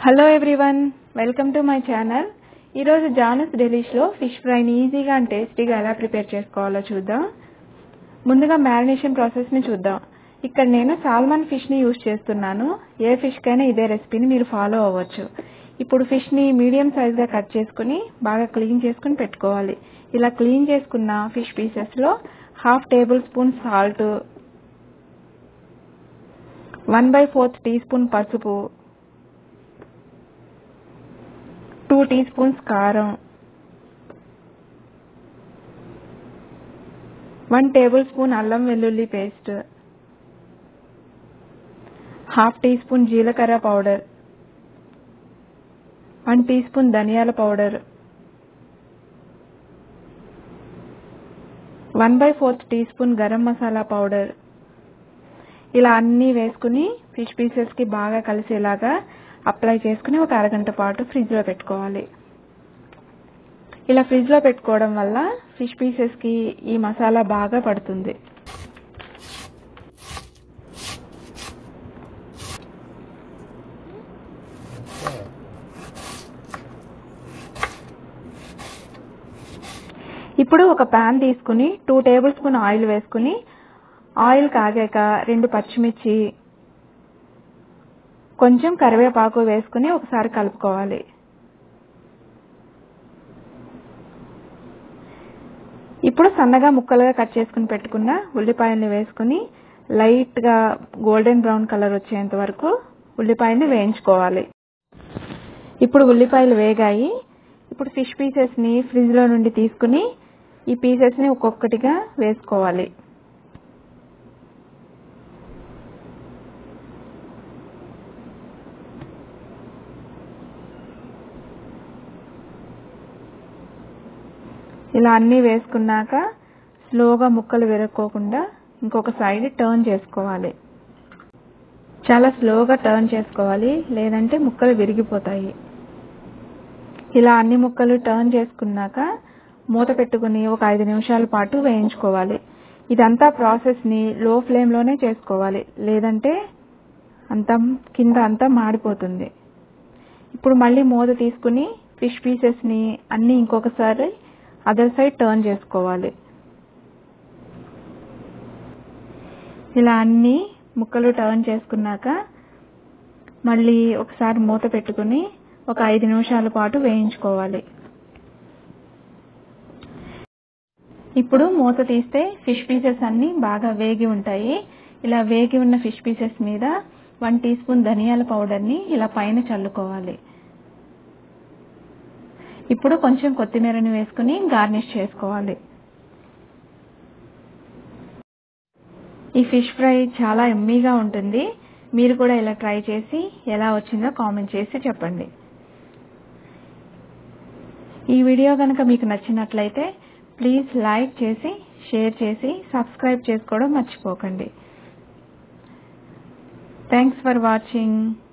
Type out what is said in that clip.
hello everyone welcome to my channel ఈరోజు జానస్ డెలిష్లో fish ఫ్రైని ఈజీగా అండ్ టేస్టీగా ఎలా ప్రిపేర్ చేసుకోవాలో చూద్దాం ముందుగా మ్యారినేషన్ ప్రాసెస్ని చూద్దాం ఇక్కడ నేను సాల్మన్ ఫిష్ని యూజ్ చేస్తున్నాను ఏ ఫిష్కైనా ఇదే రెసిపీని మీరు ఫాలో అవ్వచ్చు ఇప్పుడు ఫిష్ని మీడియం సైజ్గా కట్ చేసుకుని బాగా క్లీన్ చేసుకుని పెట్టుకోవాలి ఇలా క్లీన్ చేసుకున్న ఫిష్ పీసెస్లో half tablespoon salt one by fourth teaspoon పసుపు టూ టీ స్పూన్స్ కారం వన్ టేబుల్ స్పూన్ అల్లం వెల్లుల్లి పేస్ట్ హాఫ్ టీ స్పూన్ జీలకర్ర పౌడర్ వన్ టీ స్పూన్ ధనియాల powder one by fourth teaspoon garam masala powder ఇలా అన్నీ వేసుకుని ఫిష్ పీసెస్కి బాగా కలిసేలాగా అప్లై చేసుకుని ఒక అరగంట పాటు ఫ్రిడ్జ్లో పెట్టుకోవాలి ఇలా ఫ్రిడ్జ్లో పెట్టుకోవడం వల్ల ఫిష్ పీసెస్కి ఈ మసాలా బాగా పడుతుంది ఇప్పుడు ఒక ప్యాన్ తీసుకుని టూ టేబుల్ స్పూన్ ఆయిల్ వేసుకుని ఆయిల్ కాగాక రెండు పచ్చిమిర్చి కొంచెం కరివేపాకు వేసుకుని ఒకసారి కలుపుకోవాలి ఇప్పుడు సన్నగా ముక్కలుగా కట్ చేసుకుని పెట్టుకున్న ఉల్లిపాయల్ని వేసుకుని లైట్గా గోల్డెన్ బ్రౌన్ కలర్ వచ్చేంత వరకు ఉల్లిపాయల్ని వేయించుకోవాలి ఇప్పుడు ఉల్లిపాయలు వేగాయి ఇప్పుడు ఫిష్ పీసెస్ని ఫ్రిడ్జ్లో నుండి తీసుకుని ఈ పీసెస్ని ఒక్కొక్కటిగా వేసుకోవాలి ఇలా అన్నీ వేసుకున్నాక స్లోగా ముక్కలు విరక్కోకుండా ఇంకొక సైడ్ టర్న్ చేసుకోవాలి చాలా స్లోగా టర్న్ చేసుకోవాలి లేదంటే ముక్కలు విరిగిపోతాయి ఇలా అన్ని ముక్కలు టర్న్ చేసుకున్నాక మూత పెట్టుకుని ఒక ఐదు నిమిషాల పాటు వేయించుకోవాలి ఇదంతా ప్రాసెస్ని లో ఫ్లేమ్లోనే చేసుకోవాలి లేదంటే అంతా కింద అంతా మాడిపోతుంది ఇప్పుడు మళ్ళీ మూత తీసుకుని ఫిష్ పీసెస్ని అన్నీ ఇంకొకసారి అదర్ సైడ్ టర్న్ చేసుకోవాలి ఇలా అన్ని ముక్కలు టర్న్ చేసుకున్నాక మళ్ళీ ఒకసారి మూత పెట్టుకుని ఒక ఐదు నిమిషాల పాటు వేయించుకోవాలి ఇప్పుడు మూత తీస్తే ఫిష్ పీసెస్ అన్ని బాగా వేగి ఉంటాయి ఇలా వేగి ఉన్న ఫిష్ పీసెస్ మీద వన్ టీ స్పూన్ ధనియాల పౌడర్ని ఇలా పైన చల్లుకోవాలి ఇప్పుడు కొంచెం కొత్తిమీరని వేసుకుని గార్నిష్ చేసుకోవాలి ఈ ఫిష్ ఫ్రై చాలా ఎమ్మీగా ఉంటుంది మీరు కూడా ఇలా ట్రై చేసి ఎలా వచ్చిందో కామెంట్ చేసి చెప్పండి ఈ వీడియో కనుక మీకు నచ్చినట్లయితే ప్లీజ్ లైక్ చేసి షేర్ చేసి సబ్స్క్రైబ్ చేసుకోవడం మర్చిపోకండి థ్యాంక్స్ ఫర్ వాచింగ్